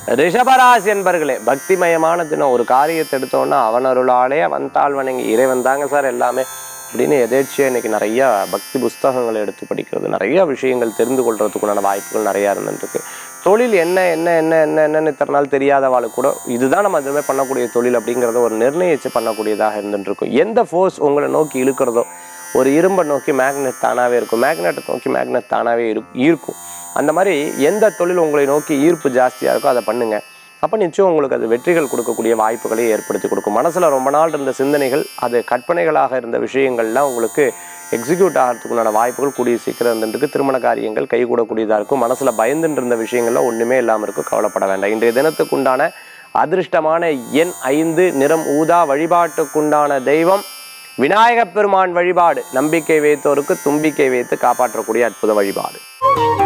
ரிஷபராசி என்பர்களே பக்திமயமான தினம் ஒரு காரியத்தை எடுத்தோன்னா அவன் அருளாலே வந்தாள் வணங்கி இறைவன் தாங்க சார் எல்லாமே அப்படின்னு எதேச்சியாக இன்னைக்கு நிறைய பக்தி புஸ்தகங்களை எடுத்து படிக்கிறது நிறைய விஷயங்கள் தெரிந்து கொள்றதுக்குண்டான வாய்ப்புகள் நிறையா இருந்துருக்கு தொழில் என்ன என்ன என்ன என்ன என்னன்னு இத்தனை நாள் தெரியாதவாளுக்கு கூட இதுதான் நம்ம இதுவுமே பண்ணக்கூடிய தொழில் அப்படிங்கிறத ஒரு நிர்ணயிச்சு பண்ணக்கூடியதாக இருந்துட்டு இருக்கும் எந்த ஃபோர்ஸ் உங்களை நோக்கி இழுக்கிறதோ ஒரு இரும்பை நோக்கி மேக்னெட் தானாகவே இருக்கும் மேக்னெட்டை நோக்கி மேக்னெட் தானாகவே இரு ஈர்க்கும் அந்த மாதிரி எந்த தொழில் உங்களை நோக்கி ஈர்ப்பு ஜாஸ்தியாக இருக்கோ அதை பண்ணுங்க அப்போ நிச்சயம் உங்களுக்கு அது வெற்றிகள் கொடுக்கக்கூடிய வாய்ப்புகளை ஏற்படுத்தி கொடுக்கும் மனசில் ரொம்ப நாள் இருந்த சிந்தனைகள் அது கற்பனைகளாக இருந்த விஷயங்கள்லாம் உங்களுக்கு எக்ஸிக்யூட் ஆகிறதுக்குண்டான வாய்ப்புகள் கூடிய சீக்கிரம் இருந்துருக்கு திருமண காரியங்கள் கைகூடக்கூடியதாக இருக்கும் மனசில் பயந்துட்டு இருந்த விஷயங்கள்லாம் ஒன்றுமே இல்லாமல் இருக்கும் கவலைப்பட வேண்டாம் இன்றைய தினத்துக்குண்டான அதிர்ஷ்டமான எண் ஐந்து நிறம் ஊதா வழிபாட்டுக்குண்டான தெய்வம் விநாயகப் பெருமான் வழிபாடு நம்பிக்கை வைத்தோருக்கு தும்பிக்கை வைத்து காப்பாற்றக்கூடிய அற்புத வழிபாடு